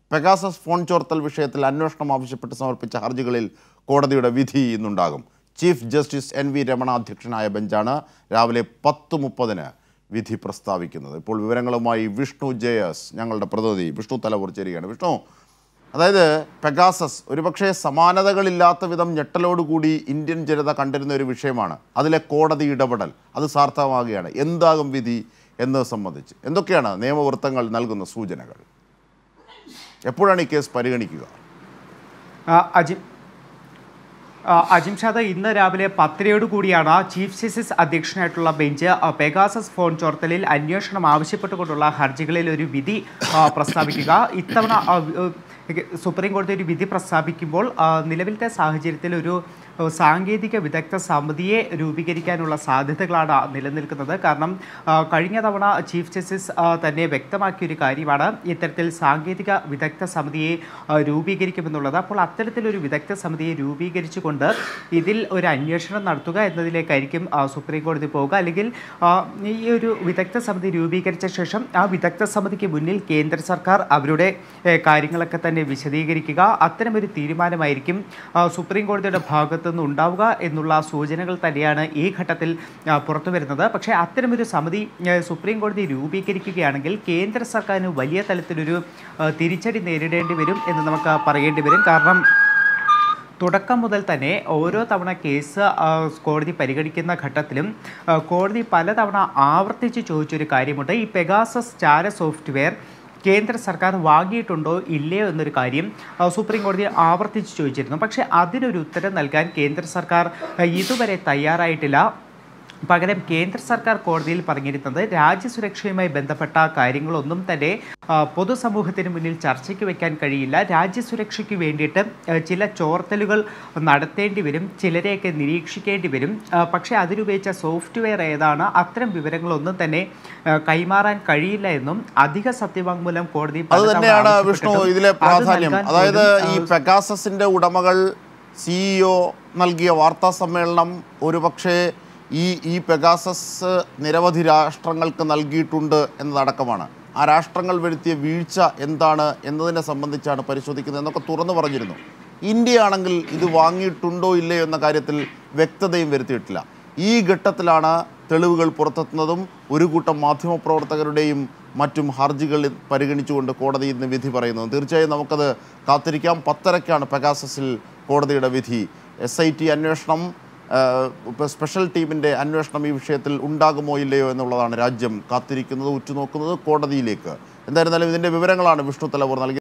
Pegasus phone ചോർത്തൽ വിഷയത്തിൽ അന്വേഷണം ആവശ്യപ്പെട്ട് സമർപ്പിച്ച ഹർജികളിൽ കോടതിയുടെ വിധി ഇന്നുണ്ടാകും chief justice N V Ramana അധ്യക്ഷനായ ബെഞ്ചാണ് രാവിലെ പത്ത് മുപ്പതിന് വിധി പ്രസ്താവിക്കുന്നത് ഇപ്പോൾ വിവരങ്ങളുമായി വിഷ്ണു ജെ എസ് ഞങ്ങളുടെ പ്രതിനിധി വിഷ്ണു തലവൂർ ചേരുകയാണ് വിഷ്ണു അതായത് പെഗാസസ് ഒരുപക്ഷെ സമാനതകളില്ലാത്ത വിധം ഞെട്ടലോടുകൂടി ഇന്ത്യൻ ജനത കണ്ടിരുന്ന ഒരു വിഷയമാണ് അതിലെ കോടതി ഇടപെടൽ അത് സാർത്ഥകമാകുകയാണ് എന്താകും വിധി എന്നത് സംബന്ധിച്ച് എന്തൊക്കെയാണ് നിയമവൃത്തങ്ങൾ നൽകുന്ന സൂചനകൾ എപ്പോഴാണ് ഈ കേസ് പരിഗണിക്കുക ആ, അജി ആ, അജിംഷാദ് ഇന്ന് രാവിലെ പത്തരയോട് കൂടിയാണ് ചീഫ് ജസ്റ്റിസ് അധ്യക്ഷനായിട്ടുള്ള ബെഞ്ച് ആ, പെഗാസസ് ഫോൺ ചോർത്തലിൽ അന്വേഷണം ആവശ്യപ്പെട്ടുകൊണ്ടുള്ള ഹർജികളിൽ ഒരു വിധി ആ, പ്രസ്താവിക്കുക ഇത്തവണ ആ, വി- ഏ, സുപ്രീം കോടതി ഒരു വിധി പ്രസ്താവിക്കുമ്പോൾ ആ, നിലവിലത്തെ സാഹചര്യത്തിൽ ഒരു ആ, സാങ്കേതിക വിദഗ്ധ സമിതിയെ രൂപീകരിക്കാനുള്ള സാധ്യതകളാണ് നിലനിൽക്കുന്നത് കാരണം ആ, കഴിഞ്ഞ തവണ ചീഫ് ജസ്റ്റിസ് ആ, തന്നെ വ്യക്തമാക്കിയ ഒരു കാര്യമാണ് ഇത്തരത്തിൽ സാങ്കേതിക വിദഗ്ധ സമിതിയെ ആ, രൂപീകരിക്കുമെന്നുള്ളത് അപ്പോൾ അത്തരത്തിലൊരു വിദഗ്ധ സമിതിയെ രൂപീകരിച്ചുകൊണ്ട് ഇതിൽ ഒരു അന്വേഷണം നടത്തുക എന്നതിലേക്കായിരിക്കും ആ, സുപ്രീം കോടതി പോവുക അല്ലെങ്കിൽ ആ, ഈ ഒരു വിദഗ്ധ സമിതി രൂപീകരിച്ച ശേഷം ആ വിദഗ്ധ സമിതിക്ക് മുന്നിൽ കേന്ദ്ര സർക്കാർ അവരുടെ ഏ, കാര്യങ്ങളൊക്കെ തന്നെ വിശദീകരിക്കുക അത്തരമൊരു തീരുമാനമായിരിക്കും ആ, സുപ്രീം കോടതിയുടെ ഭാഗത്തു നിന്ന് ഉണ്ടാവുക എന്നുള്ള സൂചനകൾ തന്നെയാണ് ഈ ഘട്ടത്തിൽ ആ, പുറത്തു വരുന്നത് പക്ഷേ അത്തരമൊരു സമിതി ആ, സുപ്രീം കോടതി രൂപീകരിക്കുകയാണെങ്കിൽ കേന്ദ്ര സർക്കാരിന് വലിയ തലത്തിലൊരു ആ, തിരിച്ചടി നേരിടേണ്ടി വരും എന്ന് നമുക്ക് പറയേണ്ടി വരും കാരണം തുടക്കം മുതൽ തന്നെ ഓരോ തവണ കേസ് ആ, കോടതി പരിഗണിക്കുന്ന ഘട്ടത്തിലും ആ, കോടതി പലതവണ ആവർത്തിച്ച് ചോദിച്ചൊരു കാര്യമുണ്ട് ഈ പെഗാസസ് ചാര സോഫ്റ്റ്വെയർ കേന്ദ്ര സർക്കാർ വാങ്ങിയിട്ടുണ്ടോ ഇല്ലയോ എന്നൊരു കാര്യം ആ, സുപ്രീം കോടതി ആവർത്തിച്ച് ചോദിച്ചിരുന്നു പക്ഷേ അതിനൊരു ഉത്തരം നൽകാൻ കേന്ദ്ര സർക്കാർ ആ, ഇതുവരെ തയ്യാറായിട്ടില്ല പകരം കേന്ദ്ര സർക്കാർ കോടതിയിൽ പറഞ്ഞിരുന്നത് രാജ്യസുരക്ഷയുമായി ബന്ധപ്പെട്ട കാര്യങ്ങളൊന്നും തന്നെ ആ, പൊതുസമൂഹത്തിന് മുന്നിൽ ചർച്ചയ്ക്ക് വെക്കാൻ കഴിയില്ല രാജ്യസുരക്ഷയ്ക്ക് വേണ്ടിയിട്ട് ആ, ചില ചോർത്തലുകൾ നടത്തേണ്ടി വരും ചിലരെയൊക്കെ നിരീക്ഷിക്കേണ്ടി വരും ആ, പക്ഷേ അതിനുപയോഗിച്ച സോഫ്റ്റ്വെയർ ഏതാണ് അത്തരം വിവരങ്ങളൊന്നും തന്നെ ആ, കൈമാറാൻ കഴിയില്ല എന്നും അധിക സത്യവാങ്മൂലം കോടതി അത് പലതവണ തന്നെയാണ് വിഷ്ണു ആവശ്യപ്പെട്ടിട്ടും ഇതിലെ അത് പ്രാധാന്യം നൽകാൻ അതായത് പോലും, ഈ ആ, പെഗാസസിന്റെ ഉടമകൾ സിഇഒ നൽകിയ വാർത്താ സമ്മേളനം ഒരുപക്ഷെ ഈ ഈ പെഗാസസ് നിരവധി രാഷ്ട്രങ്ങൾക്ക് നൽകിയിട്ടുണ്ട് എന്നതടക്കമാണ് ആ രാഷ്ട്രങ്ങൾ വരുത്തിയ വീഴ്ച എന്താണ് എന്നതിനെ സംബന്ധിച്ചാണ് പരിശോധിക്കുന്നത് എന്നൊക്കെ തുറന്നു പറഞ്ഞിരുന്നു ഇന്ത്യ ആണെങ്കിൽ ഇത് വാങ്ങിയിട്ടുണ്ടോ ഇല്ലയോ എന്ന കാര്യത്തിൽ വ്യക്തതയും വരുത്തിയിട്ടില്ല ഈ ഘട്ടത്തിലാണ് തെളിവുകൾ പുറത്തെത്തുന്നതും ഒരു കൂട്ടം മാധ്യമപ്രവർത്തകരുടെയും മറ്റും ഹർജികൾ പരിഗണിച്ചുകൊണ്ട് കോടതി ഇന്ന് വിധി പറയുന്നത് തീർച്ചയായും നമുക്കത് കാത്തിരിക്കാം പത്തരയ്ക്കാണ് പെഗാസസിൽ കോടതിയുടെ വിധി എസ് ഐ ടി അന്വേഷണം ആ, ഇപ്പോൾ സ്പെഷ്യൽ ടീമിൻ്റെ അന്വേഷണം ഈ വിഷയത്തിൽ ഉണ്ടാകുമോ ഇല്ലയോ എന്നുള്ളതാണ് രാജ്യം കാത്തിരിക്കുന്നത് ഉറ്റുനോക്കുന്നത് കോടതിയിലേക്ക് എന്തായിരുന്നാലും ഇതിൻ്റെ വിവരങ്ങളാണ് വിഷ്ണു തലവൂർ നൽകിയത്